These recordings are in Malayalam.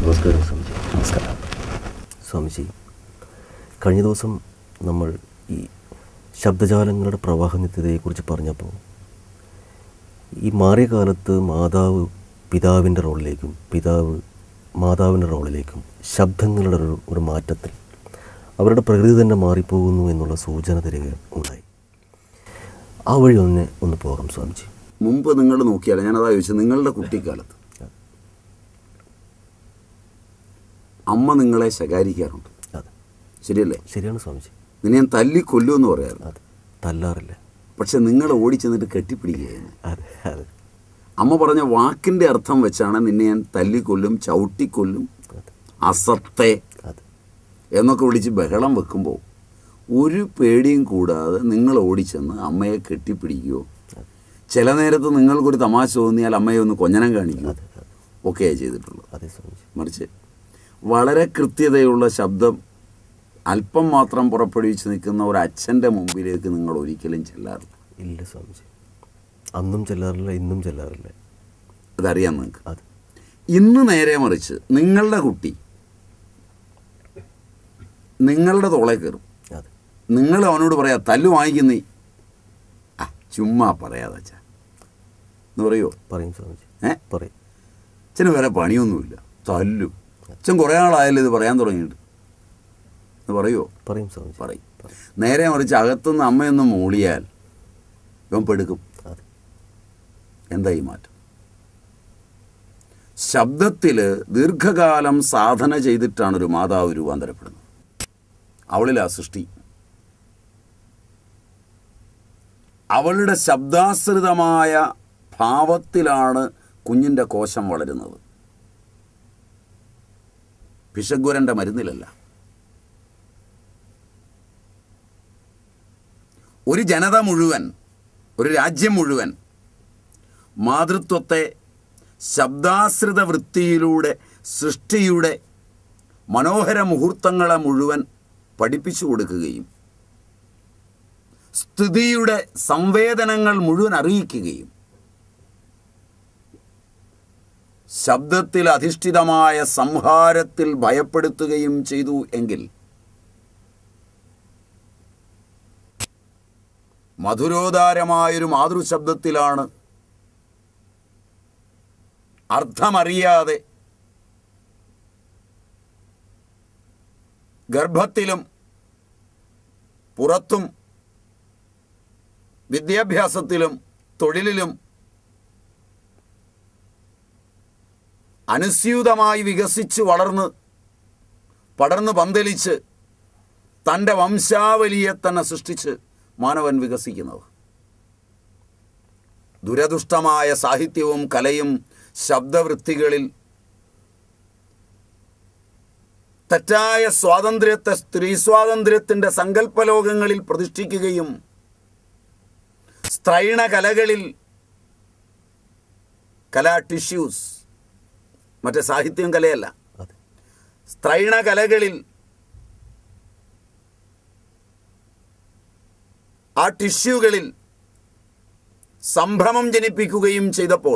നമസ്കാരം സ്വാമിജി നമസ്കാരം സ്വാമിജി കഴിഞ്ഞ ദിവസം നമ്മൾ ഈ ശബ്ദജാലങ്ങളുടെ പ്രവാഹ നിത്യതയെക്കുറിച്ച് പറഞ്ഞപ്പോൾ ഈ മാറിയ കാലത്ത് മാതാവ് പിതാവിൻ്റെ റോളിലേക്കും പിതാവ് മാതാവിൻ്റെ റോളിലേക്കും ശബ്ദങ്ങളുടെ ഒരു ഒരു മാറ്റത്തിൽ അവരുടെ പ്രകൃതി തന്നെ മാറിപ്പോകുന്നു എന്നുള്ള സൂചന തരിക ഉണ്ടായി ആ വഴി ഒന്ന് ഒന്ന് പോകാം സ്വാമിജി മുമ്പ് നിങ്ങൾ നോക്കിയാൽ ഞാനതാ ചോദിച്ചത് നിങ്ങളുടെ കുട്ടിക്കാലത്ത് അമ്മ നിങ്ങളെ ശകാരിക്കാറുണ്ട് അതെ ശരിയല്ലേ ശരിയാണ് സ്വാമിജി നിന്നെ ഞാൻ തല്ലി കൊല്ലുമെന്ന് പറയാറുണ്ട് അതെ തല്ലാറില്ല പക്ഷെ നിങ്ങൾ ഓടിച്ചെന്നിട്ട് കെട്ടിപ്പിടിക്കുകയായിരുന്നു അതെ അതെ അമ്മ പറഞ്ഞ വാക്കിൻ്റെ അർത്ഥം വെച്ചാണ് നിന്നെ ഞാൻ തല്ലിക്കൊല്ലും ചവിട്ടിക്കൊല്ലും അതെ അസത്തെ അതെ എന്നൊക്കെ വിളിച്ച് ബഹളം വെക്കുമ്പോൾ ഒരു പേടിയും കൂടാതെ നിങ്ങൾ ഓടിച്ചെന്ന് അമ്മയെ കെട്ടിപ്പിടിക്കുകയോ ചില നേരത്ത് നിങ്ങൾക്കൊരു തമാശ തോന്നിയാൽ അമ്മയെ ഒന്ന് കൊഞ്ഞനം കാണിക്കുകയോ അതെ അതെ ഒക്കെയാണ് ചെയ്തിട്ടുള്ളത് അതെ സ്വാമിജി മറിച്ച് വളരെ കൃത്യതയുള്ള ശബ്ദം അല്പം മാത്രം പുറപ്പെടുവിച്ച് നിൽക്കുന്ന ഒരു അച്ഛൻ്റെ മുമ്പിലേക്ക് നിങ്ങൾ ഒരിക്കലും ചെല്ലാറില്ല ഇല്ല സ്വാമിജി അന്നും ചെല്ലാറില്ല ഇന്നും ചെല്ലാറില്ല അതറിയാം നിങ്ങൾക്ക് അതെ ഇന്ന് നേരെ മറിച്ച് നിങ്ങളുടെ കുട്ടി നിങ്ങളുടെ തോളെ കയറും അതെ നിങ്ങൾ അവനോട് പറയാ തല്ലു വാങ്ങിക്കുന്നേ ആ ചുമ്മാ പറയാതെ അച്ഛാ എന്ന് പറയോ പറയും സ്വാമിജി ഏ പറയും അച്ഛന് വേറെ പണിയൊന്നുമില്ല തല്ലും അച്ഛൻ കുറേ നാളായാലും ഇത് പറയാൻ തുടങ്ങിയിട്ട് എന്ന് പറയുമോ പറയും സ്വാമിജി പറയും പറയും നേരെ മറിച്ച് അകത്തുനിന്ന് അമ്മയൊന്ന് മൂളിയാൽ ഇവൻ പെടുക്കും അതെ എന്താ ഈ മാറ്റം ശബ്ദത്തിൽ ദീർഘകാലം സാധന ചെയ്തിട്ടാണ് ഒരു മാതാവ് രൂപാന്തരപ്പെടുന്നത് അവളിലാ സൃഷ്ടി അവളുടെ ശബ്ദാശ്രിതമായ ഭാവത്തിലാണ് കുഞ്ഞിൻ്റെ കോശം വളരുന്നത് പിശഗ്വരൻ്റെ മരുന്നിലല്ല ഒരു ജനത മുഴുവൻ ഒരു രാജ്യം മുഴുവൻ മാതൃത്വത്തെ ശബ്ദാശ്രിത വൃത്തിയിലൂടെ സൃഷ്ടിയുടെ മനോഹര മുഹൂർത്തങ്ങളെ മുഴുവൻ പഠിപ്പിച്ചു കൊടുക്കുകയും സ്ഥിതിയുടെ സംവേദനങ്ങൾ മുഴുവൻ അറിയിക്കുകയും ശബ്ദത്തിൽ അധിഷ്ഠിതമായ സംഹാരത്തിൽ ഭയപ്പെടുത്തുകയും ചെയ്തു എങ്കിൽ മധുരോദാരമായൊരു മാതൃശബ്ദത്തിലാണ് അർത്ഥമറിയാതെ ഗർഭത്തിലും പുറത്തും വിദ്യാഭ്യാസത്തിലും തൊഴിലിലും അനുസ്യൂതമായി വികസിച്ച് വളർന്ന് പടർന്ന് പന്തലിച്ച് തൻ്റെ വംശാവലിയെ തന്നെ സൃഷ്ടിച്ച് മാനവൻ വികസിക്കുന്നത് ദുരദുഷ്ടമായ സാഹിത്യവും കലയും ശബ്ദവൃത്തികളിൽ തെറ്റായ സ്വാതന്ത്ര്യത്തെ സ്ത്രീ സ്വാതന്ത്ര്യത്തിൻ്റെ സങ്കല്പലോകങ്ങളിൽ പ്രതിഷ്ഠിക്കുകയും സ്ത്രൈണ കലകളിൽ കലാ ടിഷ്യൂസ് മറ്റേ സാഹിത്യം കലയല്ല അതെ സ്ത്രൈണ കലകളിൽ ആ ടിഷ്യൂകളിൽ സംഭ്രമം ജനിപ്പിക്കുകയും ചെയ്തപ്പോൾ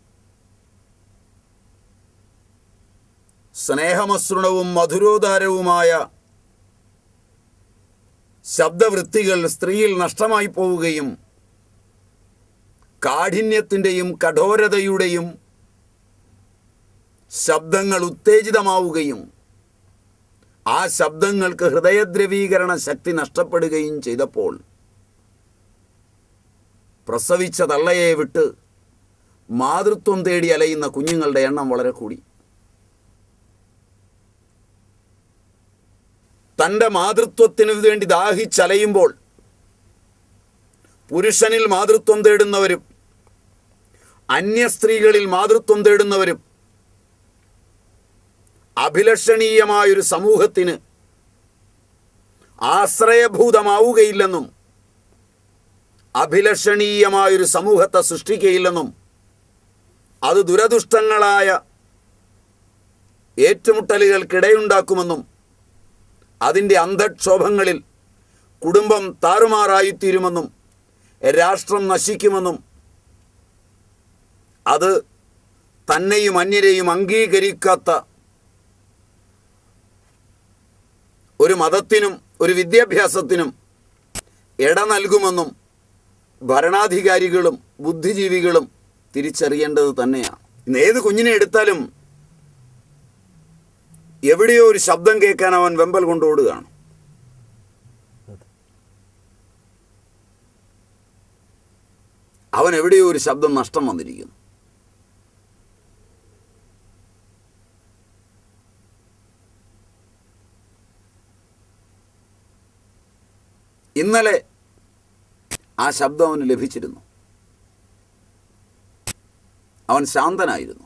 സ്നേഹമസൃണവും മധുരോദാരവുമായ ശബ്ദവൃത്തികൾ സ്ത്രീയിൽ നഷ്ടമായി പോവുകയും കാഠിന്യത്തിൻ്റെയും കഠോരതയുടെയും ശബ്ദങ്ങൾ ഉത്തേജിതമാവുകയും ആ ശബ്ദങ്ങൾക്ക് ഹൃദയദ്രവീകരണ ശക്തി നഷ്ടപ്പെടുകയും ചെയ്തപ്പോൾ പ്രസവിച്ച തള്ളയെ വിട്ട് മാതൃത്വം തേടി അലയുന്ന കുഞ്ഞുങ്ങളുടെ എണ്ണം വളരെ കൂടി തൻ്റെ മാതൃത്വത്തിന് വേണ്ടി ദാഹിച്ചലയുമ്പോൾ പുരുഷനിൽ മാതൃത്വം തേടുന്നവരും അന്യ സ്ത്രീകളിൽ മാതൃത്വം തേടുന്നവരും അഭിലഷണീയമായൊരു സമൂഹത്തിന് ആശ്രയഭൂതമാവുകയില്ലെന്നും അഭിലഷണീയമായൊരു സമൂഹത്തെ സൃഷ്ടിക്കുകയില്ലെന്നും അത് ദുരദുഷ്ടങ്ങളായ ഏറ്റുമുട്ടലുകൾക്കിടയുണ്ടാക്കുമെന്നും അതിൻ്റെ അന്ധക്ഷോഭങ്ങളിൽ കുടുംബം താറുമാറായിത്തീരുമെന്നും രാഷ്ട്രം നശിക്കുമെന്നും അത് തന്നെയും അന്യരെയും അംഗീകരിക്കാത്ത ഒരു മതത്തിനും ഒരു വിദ്യാഭ്യാസത്തിനും ഇട നൽകുമെന്നും ഭരണാധികാരികളും ബുദ്ധിജീവികളും തിരിച്ചറിയേണ്ടത് തന്നെയാണ് ഇന്ന് ഏത് കുഞ്ഞിനെ എടുത്താലും എവിടെയോ ഒരു ശബ്ദം കേൾക്കാൻ അവൻ വെമ്പൽ കൊണ്ട് ഓടുകയാണ് അവൻ എവിടെയോ ഒരു ശബ്ദം നഷ്ടം വന്നിരിക്കുന്നു ഇന്നലെ ആ ശബ്ദം അവന് ലഭിച്ചിരുന്നു അവൻ ശാന്തനായിരുന്നു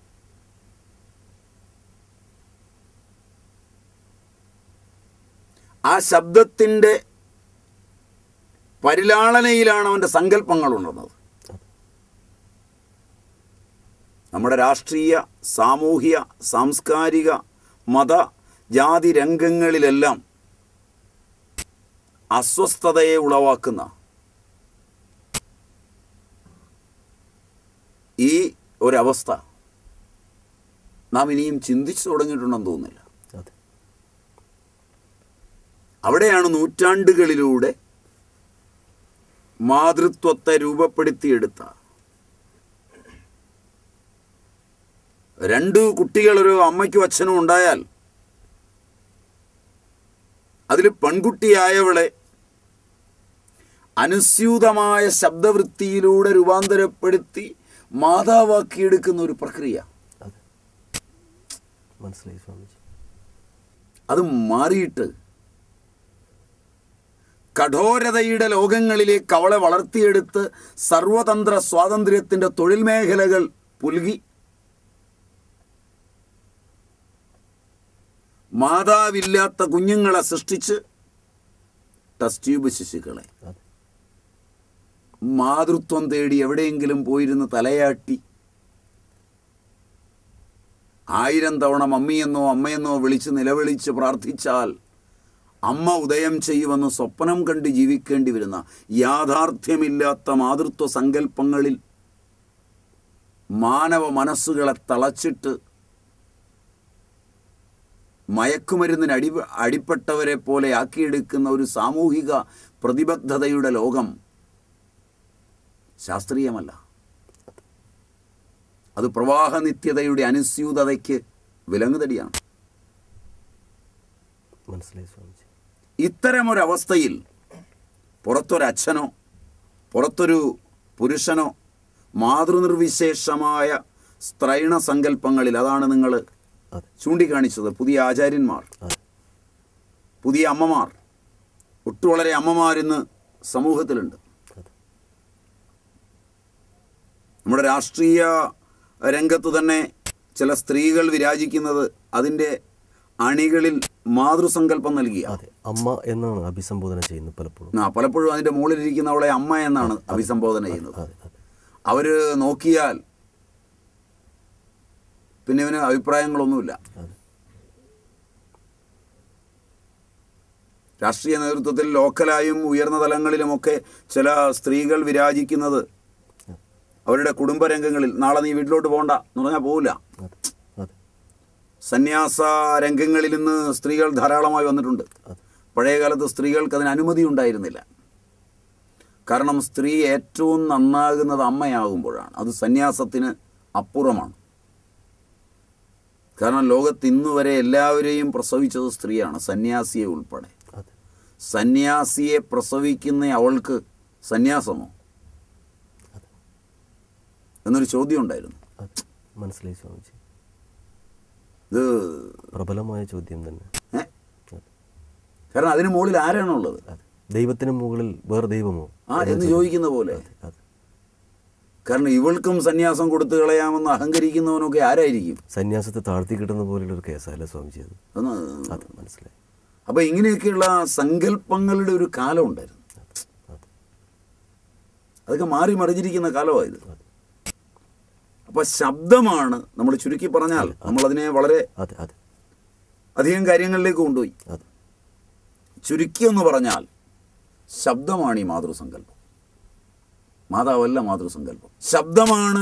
ആ ശബ്ദത്തിൻ്റെ പരിലാളനയിലാണ് അവൻ്റെ സങ്കല്പങ്ങൾ ഉണർന്നത് നമ്മുടെ രാഷ്ട്രീയ സാമൂഹ്യ സാംസ്കാരിക മത ജാതി രംഗങ്ങളിലെല്ലാം അസ്വസ്ഥതയെ ഉളവാക്കുന്ന ഈ ഒരവസ്ഥ നാം ഇനിയും ചിന്തിച്ചു തുടങ്ങിയിട്ടുണ്ടെന്ന് തോന്നുന്നില്ല അതെ അവിടെയാണ് നൂറ്റാണ്ടുകളിലൂടെ മാതൃത്വത്തെ രൂപപ്പെടുത്തിയെടുത്ത രണ്ട് കുട്ടികൾ ഒരു അമ്മയ്ക്കും അച്ഛനും ഉണ്ടായാൽ അതിൽ പെൺകുട്ടിയായവളെ അനുസ്യൂതമായ ശബ്ദവൃത്തിയിലൂടെ രൂപാന്തരപ്പെടുത്തി മാതാവാക്കിയെടുക്കുന്ന ഒരു പ്രക്രിയ അതെ മനസ്സിലായി സ്വാമിജി അത് മാറിയിട്ട് കഠോരതയുടെ ലോകങ്ങളിലേക്ക് അവളെ വളർത്തിയെടുത്ത് സർവതന്ത്ര സ്വാതന്ത്ര്യത്തിൻ്റെ തൊഴിൽ മേഖലകൾ പുൽകി മാതാവില്ലാത്ത കുഞ്ഞുങ്ങളെ സൃഷ്ടിച്ച് ടെസ്റ്റ് ട്യൂബ് ശിശുക്കളെ അതെ മാതൃത്വം തേടി എവിടെയെങ്കിലും പോയിരുന്ന് തലയാട്ടി ആയിരം തവണ മമ്മിയെന്നോ അമ്മയെന്നോ വിളിച്ച് നിലവിളിച്ച് പ്രാർത്ഥിച്ചാൽ അമ്മ ഉദയം ചെയ്യുമെന്ന് സ്വപ്നം കണ്ട് ജീവിക്കേണ്ടി വരുന്ന യാഥാർത്ഥ്യമില്ലാത്ത മാതൃത്വ സങ്കല്പങ്ങളിൽ മാനവ മനസ്സുകളെ തളച്ചിട്ട് മയക്കുമരുന്നിന് അടി അടിപ്പെട്ടവരെ പോലെ ആക്കിയെടുക്കുന്ന ഒരു സാമൂഹിക പ്രതിബദ്ധതയുടെ ലോകം ശാസ്ത്രീയമല്ല അത് പ്രവാഹനിത്യതയുടെ അനുസ്യൂതതയ്ക്ക് വിലങ്ങുതടിയാണ് മനസ്സിലായി സ്വാമിജി ഇത്തരമൊരവസ്ഥയിൽ പുറത്തൊരച്ഛനോ പുറത്തൊരു പുരുഷനോ മാതൃനിർവിശേഷമായ സ്ത്രൈണ സങ്കല്പങ്ങളിൽ അതാണ് നിങ്ങൾ അതെ ചൂണ്ടിക്കാണിച്ചത് പുതിയ ആചാര്യന്മാർ അതെ പുതിയ അമ്മമാർ ഒട്ടു വളരെ അമ്മമാരിന്ന് സമൂഹത്തിലുണ്ട് അതെ നമ്മുടെ രാഷ്ട്രീയ രംഗത്ത് തന്നെ ചില സ്ത്രീകൾ വിരാജിക്കുന്നത് അതിൻ്റെ അണികളിൽ മാതൃസങ്കല്പം നൽകിയ അതെ അമ്മ എന്നാണ് അഭിസംബോധന ചെയ്യുന്നത് പലപ്പോഴും ആ പലപ്പോഴും അതിൻ്റെ മുകളിലിരിക്കുന്നവളെ അമ്മ എന്നാണ് അഭിസംബോധന ചെയ്യുന്നത് അതെ അതെ അവർ നോക്കിയാൽ പിന്നെ ഇവന് അഭിപ്രായങ്ങളൊന്നുമില്ല അതെ രാഷ്ട്രീയ നേതൃത്വത്തിൽ ലോക്കലായും ഉയർന്ന തലങ്ങളിലുമൊക്കെ ചില സ്ത്രീകൾ വിരാജിക്കുന്നത് അവരുടെ കുടുംബരംഗങ്ങളിൽ നാളെ നീ വീട്ടിലോട്ട് പോകണ്ട എന്ന് പറഞ്ഞാൽ പോവില്ല അതെ അതെ സന്യാസ രംഗങ്ങളിൽ ഇന്ന് സ്ത്രീകൾ ധാരാളമായി വന്നിട്ടുണ്ട് അതെ പഴയ കാലത്ത് സ്ത്രീകൾക്ക് അതിന് അനുമതി ഉണ്ടായിരുന്നില്ല കാരണം സ്ത്രീ ഏറ്റവും നന്നാകുന്നത് അമ്മയാകുമ്പോഴാണ് അത് സന്യാസത്തിന് അപ്പുറമാണ് കാരണം ലോകത്ത് ഇന്ന് വരെ എല്ലാവരെയും പ്രസവിച്ചത് സ്ത്രീയാണ് സന്യാസിയെ ഉൾപ്പെടെ അതെ സന്യാസിയെ പ്രസവിക്കുന്ന അവൾക്ക് സന്യാസമോ എന്നൊരു ചോദ്യം ഉണ്ടായിരുന്നു അതെ മനസ്സിലായി സ്വാമിജി ഇത് പ്രബലമായ ചോദ്യം തന്നെ ഏ? അതെ കാരണം അതിന് മുകളിൽ ആരാണുള്ളത് അതെ ദൈവത്തിന് മുകളിൽ വേറെ ദൈവമോ ആ എന്ന് ചോദിക്കുന്ന പോലെ അതെ കാരണം ഇവൾക്കും സന്യാസം കൊടുത്തു കളയാമെന്ന് അഹങ്കരിക്കുന്നവനൊക്കെ ആരായിരിക്കും സന്യാസത്തെ താഴ്ത്തി കിട്ടുന്ന പോലെയുള്ള ഒരു കേസല്ല സ്വാമിജി അത് ഒന്ന് അതെ മനസ്സിലായി അപ്പൊ ഇങ്ങനെയൊക്കെയുള്ള സങ്കല്പങ്ങളുടെ ഒരു കാലം ഉണ്ടായിരുന്നു അതെ അതെ അതൊക്കെ മാറി മറിഞ്ഞിരിക്കുന്ന കാലമായത് അതെ അപ്പൊ ശബ്ദമാണ് നമ്മൾ ചുരുക്കി പറഞ്ഞാൽ നമ്മൾ അതിനെ വളരെ അതെ അതെ അധികം കാര്യങ്ങളിലേക്ക് കൊണ്ടുപോയി അതെ ചുരുക്കി എന്ന് പറഞ്ഞാൽ ശബ്ദമാണ് ഈ മാതൃസങ്കല്പം മാതാവല്ല മാതൃസങ്കല്പം ശബ്ദമാണ്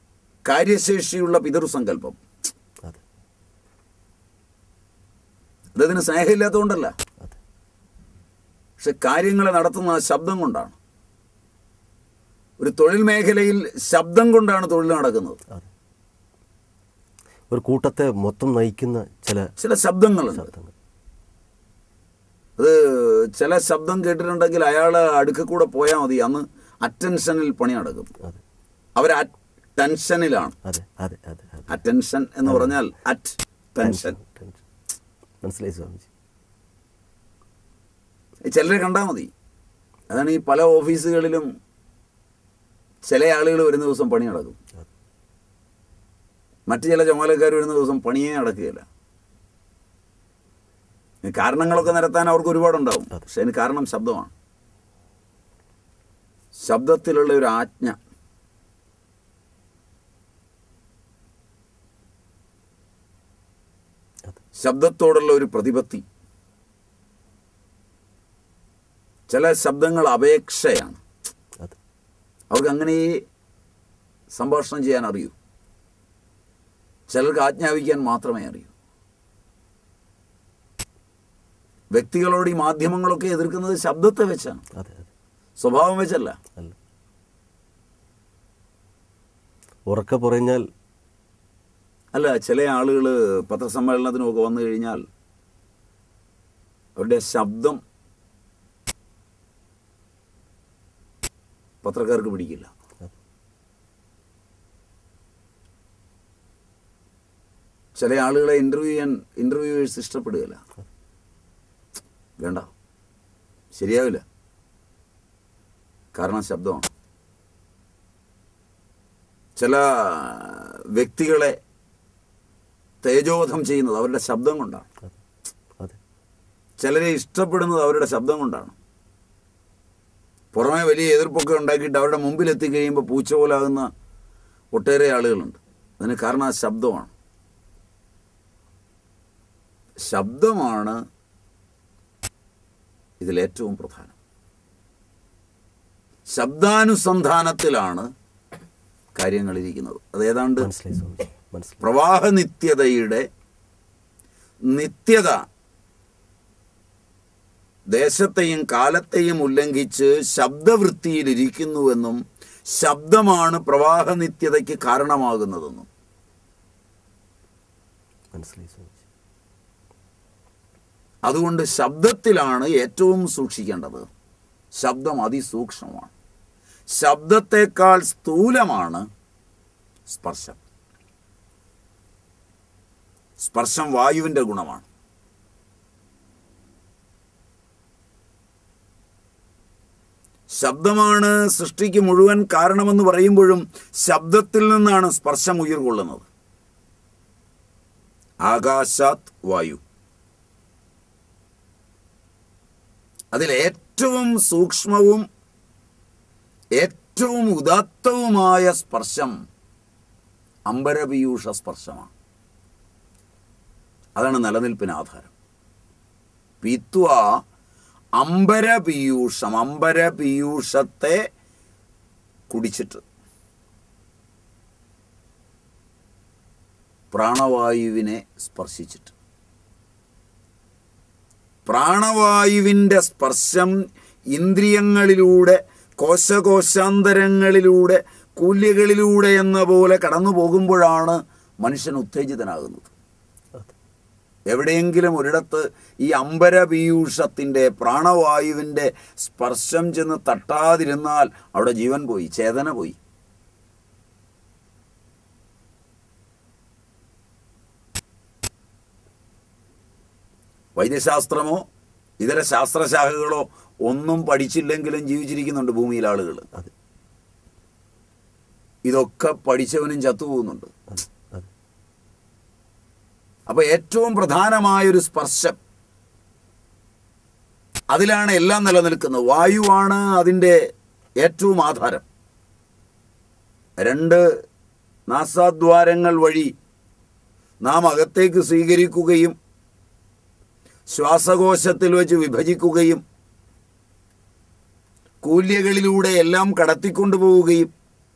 കാര്യശേഷിയുള്ള പിതൃസങ്കല്പം അതെ അദ്ദേഹത്തിന് സ്നേഹമില്ലാത്തതുകൊണ്ടല്ല അതെ പക്ഷെ കാര്യങ്ങളെ നടത്തുന്ന ആ ശബ്ദം കൊണ്ടാണ് ഒരു തൊഴിൽ മേഖലയിൽ ശബ്ദം കൊണ്ടാണ് തൊഴിൽ നടക്കുന്നത് അതെ ഒരു കൂട്ടത്തെ മൊത്തം നയിക്കുന്ന ചില ചില ശബ്ദങ്ങളുണ്ട് ശബ്ദങ്ങൾ അത് ചില ശബ്ദം കേട്ടിട്ടുണ്ടെങ്കിൽ അയാൾ അടുക്ക കൂടെ പോയാൽ മതി അന്ന് അറ്റൻഷനിൽ പണി നടക്കും അതെ അവർ ടെൻഷനിലാണ് അതെ അതെ അതെ അതെ അറ്റൻഷൻ എന്ന് പറഞ്ഞാൽ അറ്റ് ടെൻഷൻ ടെൻഷൻ മനസ്സിലായി സ്വാമിജി ചിലരെ കണ്ടാൽ മതി അതാണ് ഈ പല ഓഫീസുകളിലും ചില ആളുകൾ വരുന്ന ദിവസം പണി നടക്കും അതെ മറ്റു ചില ചുമതലക്കാർ വരുന്ന ദിവസം പണിയേ നടക്കുകയില്ല ഈ കാരണങ്ങളൊക്കെ നിരത്താൻ അവർക്ക് ഒരുപാടുണ്ടാവും അതെ. പക്ഷെ അതിന് കാരണം ശബ്ദമാണ് ശബ്ദത്തിലുള്ള ഒരു ആജ്ഞ അതെ ശബ്ദത്തോടുള്ള ഒരു പ്രതിപത്തി ചില ശബ്ദങ്ങൾ അപേക്ഷയാണ് അതെ അവർക്ക് അങ്ങനെ സംഭാഷണം ചെയ്യാൻ അറിയൂ ചിലർക്ക് ആജ്ഞാപിക്കാൻ മാത്രമേ അറിയൂ വ്യക്തികളോട് ഈ മാധ്യമങ്ങളൊക്കെ എതിർക്കുന്നത് ശബ്ദത്തെ വെച്ചാണ് അതെ അതെ സ്വഭാവം വെച്ചല്ല അല്ല ഉറക്കെ പറഞ്ഞാൽ അല്ല ചില ആളുകൾ പത്രസമ്മേളനത്തിനുമൊക്കെ വന്നു കഴിഞ്ഞാൽ അവരുടെ ശബ്ദം പത്രക്കാർക്ക് പിടിക്കില്ല അതെ ചില ആളുകളെ ഇൻ്റർവ്യൂ ചെയ്യാൻ ഇൻ്റർവ്യൂവേഴ്സ് ഇഷ്ടപ്പെടുകയില്ല വേണ്ട ശരിയാവില്ല കാരണം ശബ്ദമാണ് ചില വ്യക്തികളെ തേജോധം ചെയ്യുന്നത് അവരുടെ ശബ്ദം കൊണ്ടാണ് അതെ അതെ ചിലരെ ഇഷ്ടപ്പെടുന്നത് അവരുടെ ശബ്ദം കൊണ്ടാണ് പുറമെ വലിയ എതിർപ്പൊക്കെ ഉണ്ടാക്കിയിട്ട് അവരുടെ മുമ്പിൽ എത്തിക്കഴിയുമ്പോൾ പൂച്ച പോലാകുന്ന ഒട്ടേറെ ആളുകളുണ്ട് അതിന് കാരണം ആ ശബ്ദമാണ് ശബ്ദമാണ് ഇതിലേറ്റവും പ്രധാനം ശബ്ദാനുസന്ധാനത്തിലാണ് കാര്യങ്ങളിരിക്കുന്നത് അത് ഏതാണ്ട് മനസ്സിലായി സ്വാമിജി മനസ്സിലായി പ്രവാഹ നിത്യതയുടെ നിത്യത ദേശത്തെയും കാലത്തെയും ഉല്ലംഘിച്ച് ശബ്ദവൃത്തിയിലിരിക്കുന്നുവെന്നും ശബ്ദമാണ് പ്രവാഹ നിത്യതയ്ക്ക് കാരണമാകുന്നതെന്നും മനസ്സിലായി സ്വാമിജി അതുകൊണ്ട് ശബ്ദത്തിലാണ് ഏറ്റവും സൂക്ഷിക്കേണ്ടത് ശബ്ദം അതിസൂക്ഷ്മമാണ് ശബ്ദത്തെക്കാൾ സ്ഥൂലമാണ് സ്പർശം സ്പർശം വായുവിൻ്റെ ഗുണമാണ് ശബ്ദമാണ് സൃഷ്ടിക്ക് മുഴുവൻ കാരണമെന്ന് പറയുമ്പോഴും ശബ്ദത്തിൽ നിന്നാണ് സ്പർശം ഉയർകൊള്ളുന്നത് ആകാശാത് വായു അതിൽ ഏറ്റവും സൂക്ഷ്മവും ഏറ്റവും ഉദാത്തവുമായ സ്പർശം അമ്പരപീയൂഷ സ്പർശമാണ് അതാണ് നിലനിൽപ്പിന് ആധാരം പിത്വ അമ്പരപീയൂഷം അമ്പരപീയൂഷത്തെ കുടിച്ചിട്ട് പ്രാണവായുവിനെ സ്പർശിച്ചിട്ട് പ്രാണവായുവിൻ്റെ സ്പർശം ഇന്ദ്രിയങ്ങളിലൂടെ കോശകോശാന്തരങ്ങളിലൂടെ കൂല്യകളിലൂടെ എന്ന പോലെ കടന്നു പോകുമ്പോഴാണ് മനുഷ്യൻ ഉത്തേജിതനാകുന്നത് അതെ എവിടെയെങ്കിലും ഒരിടത്ത് ഈ അമ്പരപീയൂഷത്തിൻ്റെ പ്രാണവായുവിൻ്റെ സ്പർശം ചെന്ന് തട്ടാതിരുന്നാൽ അവിടെ ജീവൻ പോയി ചേതന പോയി വൈദ്യശാസ്ത്രമോ ഇതര ശാസ്ത്രശാഖകളോ ഒന്നും പഠിച്ചില്ലെങ്കിലും ജീവിച്ചിരിക്കുന്നുണ്ട് ഭൂമിയിൽ ആളുകൾ അതെ ഇതൊക്കെ പഠിച്ചവനും ചത്തുപോകുന്നുണ്ട് അതെ അതെ അപ്പൊ ഏറ്റവും പ്രധാനമായൊരു സ്പർശം അതിലാണ് എല്ലാം നിലനിൽക്കുന്നത് വായുവാണ് അതിൻ്റെ ഏറ്റവും ആധാരം രണ്ട് നാസാദ്വാരങ്ങൾ വഴി നാം അകത്തേക്ക് സ്വീകരിക്കുകയും ശ്വാസകോശത്തിൽ വെച്ച് വിഭജിക്കുകയും കൂല്യകളിലൂടെ എല്ലാം കടത്തിക്കൊണ്ടുപോവുകയും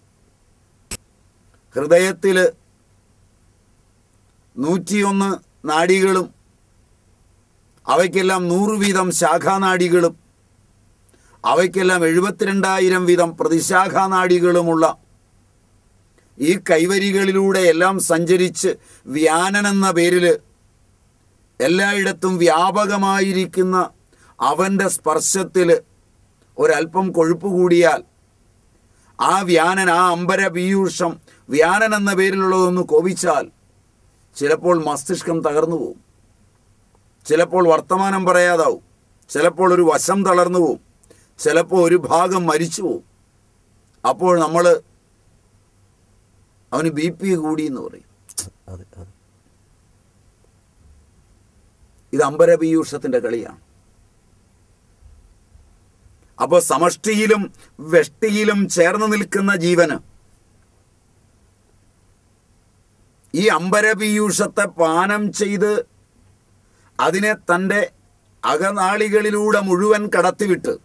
ഹൃദയത്തിൽ നൂറ്റിയൊന്ന് നാഡികളും അവയ്ക്കെല്ലാം നൂറ് വീതം ശാഖാനാടികളും അവയ്ക്കെല്ലാം എഴുപത്തിരണ്ടായിരം വീതം പ്രതിശാഖാനാടികളുമുള്ള ഈ കൈവരികളിലൂടെ എല്ലാം സഞ്ചരിച്ച് വ്യാനൻ എന്ന പേരിൽ എല്ലായിടത്തും വ്യാപകമായിരിക്കുന്ന അവൻ്റെ സ്പർശത്തിൽ ഒരല്പം കൊഴുപ്പ് കൂടിയാൽ ആ വ്യാനൻ ആ അമ്പര പീയൂഷം വ്യാനൻ എന്ന പേരിലുള്ളതൊന്ന് കോപിച്ചാൽ ചിലപ്പോൾ മസ്തിഷ്കം തകർന്നു പോവും ചിലപ്പോൾ വർത്തമാനം പറയാതാവും ചിലപ്പോൾ ഒരു വശം തളർന്നു പോവും ചിലപ്പോൾ ഒരു ഭാഗം മരിച്ചു പോവും അപ്പോൾ നമ്മൾ അവന് ബി പി കൂടി എന്ന് പറയും അതെ അതെ ഇത് അമ്പരപീയൂഷത്തിന്റെ കളിയാണ് അപ്പോൾ സമഷ്ടിയിലും വെഷ്ടിയിലും ചേർന്ന് നിൽക്കുന്ന ജീവന് ഈ അമ്പരപീയൂഷത്തെ പാനം ചെയ്ത് അതിനെ തൻ്റെ അകനാളികളിലൂടെ മുഴുവൻ കടത്തിവിട്ട്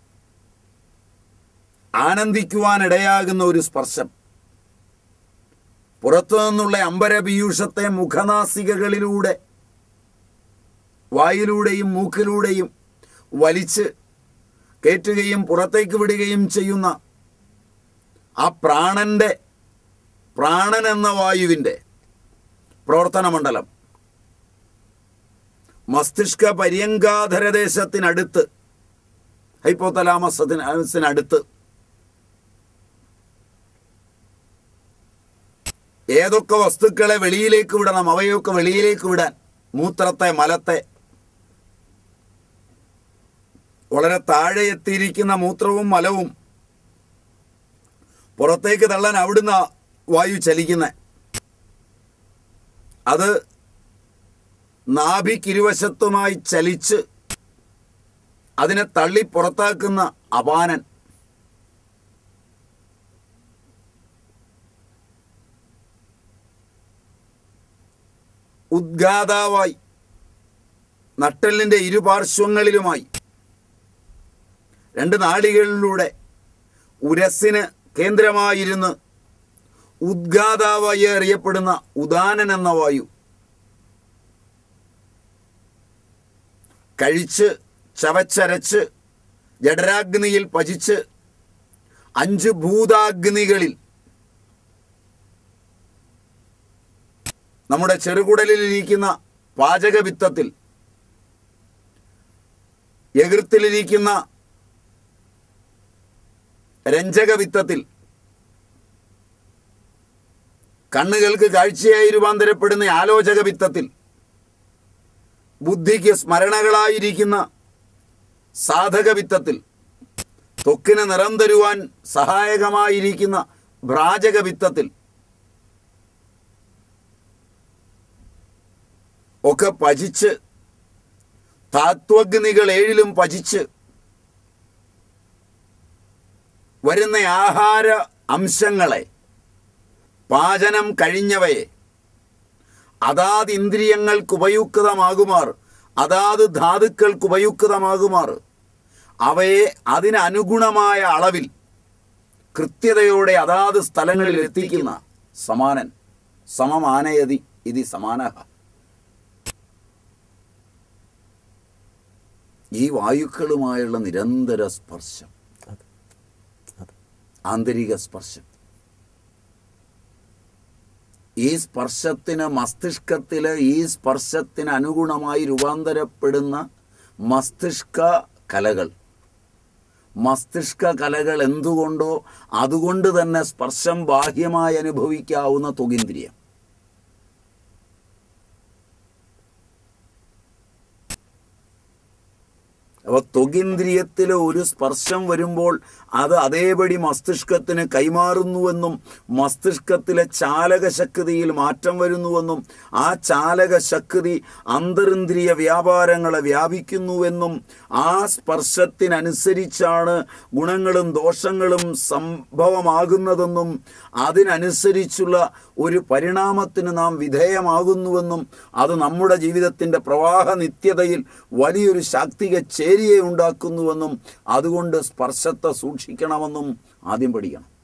ആനന്ദിക്കുവാനിടയാകുന്ന ഒരു സ്പർശം പുറത്തു നിന്നുള്ള അമ്പരപീയൂഷത്തെ മുഖനാസികകളിലൂടെ വായിലൂടെയും മൂക്കിലൂടെയും വലിച്ച് കയറ്റുകയും പുറത്തേക്ക് വിടുകയും ചെയ്യുന്ന ആ പ്രാണന്റെ പ്രാണൻ എന്ന വായുവിൻ്റെ പ്രവർത്തനമണ്ഡലം മസ്തിഷ്ക പര്യങ്കാധരദേശത്തിനടുത്ത് ഹൈപ്പോതലാമസത്തിനടുത്ത് ഏതൊക്കെ വസ്തുക്കളെ വെളിയിലേക്ക് വിടണം അവയൊക്കെ വെളിയിലേക്ക് വിടാൻ മൂത്രത്തെ മലത്തെ വളരെ താഴെ എത്തിയിരിക്കുന്ന മൂത്രവും മലവും പുറത്തേക്ക് തള്ളാൻ അവിടുന്ന് വായു ചലിക്കുന്നത് അത് നാഭിക്കിരുവശത്തുമായി ചലിച്ച് അതിനെ തള്ളി പുറത്താക്കുന്ന അപാനൻ ഉദ്ഗാതാവായി നട്ടെല്ലിൻ്റെ ഇരുപാർശ്വങ്ങളിലുമായി രണ്ട് നാടികളിലൂടെ ഉരസിന് കേന്ദ്രമായിരുന്ന് ഉദ്ഗാതാവായി അറിയപ്പെടുന്ന ഉദാനൻ എന്ന വായു കഴിച്ച് ചവച്ചരച്ച് ജഡരാഗ്നിയിൽ പചിച്ച് അഞ്ച് ഭൂതാഗ്നികളിൽ നമ്മുടെ ചെറുകുടലിലിരിക്കുന്ന പാചകവിത്തത്തിൽ എകൃത്തിലിരിക്കുന്ന രഞ്ജകവിത്തത്തിൽ കണ്ണുകൾക്ക് കാഴ്ചയായി രൂപാന്തരപ്പെടുന്ന ആലോചക വിത്തത്തിൽ ബുദ്ധിക്ക് സ്മരണകളായിരിക്കുന്ന സാധക വിത്തത്തിൽ ത്വക്കിന് നിറം തരുവാൻ സഹായകമായിരിക്കുന്ന ഭ്രാജക വിത്തത്തിൽ ഒക്കെ പചിച്ച് താത്വഗ്നികൾ ഏഴിലും പചിച്ച് വരുന്ന ആഹാര അംശങ്ങളെ പാചനം കഴിഞ്ഞവയെ അതാത് ഇന്ദ്രിയങ്ങൾക്ക് ഉപയുക്തമാകുമാർ അതാത് ധാതുക്കൾക്ക് ഉപയുക്തമാകുമാർ അവയെ അതിനനുഗുണമായ അളവിൽ കൃത്യതയോടെ അതാത് സ്ഥലങ്ങളിൽ എത്തിക്കുന്ന സമാനൻ സമമാനയതി ഇതി സമാനഹ ഈ വായുക്കളുമായുള്ള നിരന്തര സ്പർശം അതെ അതെ ആന്തരിക സ്പർശം ഈ സ്പർശത്തിന് മസ്തിഷ്കത്തില് ഈ സ്പർശത്തിന് അനുഗുണമായി രൂപാന്തരപ്പെടുന്ന മസ്തിഷ്ക കലകൾ മസ്തിഷ്ക കലകൾ എന്തുകൊണ്ടോ അതുകൊണ്ട് തന്നെ സ്പർശം ബാഹ്യമായി അനുഭവിക്കാവുന്ന തുകീന്ദ്രിയം അപ്പോൾ ത്വഗിന്ദ്രിയത്തിൽ ഒരു സ്പർശം വരുമ്പോൾ അത് അതേപടി മസ്തിഷ്കത്തിന് കൈമാറുന്നുവെന്നും മസ്തിഷ്കത്തിലെ ചാലകശക്തിയിൽ മാറ്റം വരുന്നുവെന്നും ആ ചാലകശക്തി അന്തരിന്ദ്രിയ വ്യാപാരങ്ങളെ വ്യാപിക്കുന്നുവെന്നും ആ സ്പർശത്തിനനുസരിച്ചാണ് ഗുണങ്ങളും ദോഷങ്ങളും സംഭവമാകുന്നതെന്നും അതിനനുസരിച്ചുള്ള ഒരു പരിണാമത്തിന് നാം വിധേയമാകുന്നുവെന്നും അത് നമ്മുടെ ജീവിതത്തിൻ്റെ പ്രവാഹ നിത്യതയിൽ വലിയൊരു ശാക്തിക ചേരിയെ ഉണ്ടാക്കുന്നുവെന്നും അതുകൊണ്ട് സ്പർശത്തെ സൂക്ഷിക്കണമെന്നും ആദ്യം പഠിക്കണം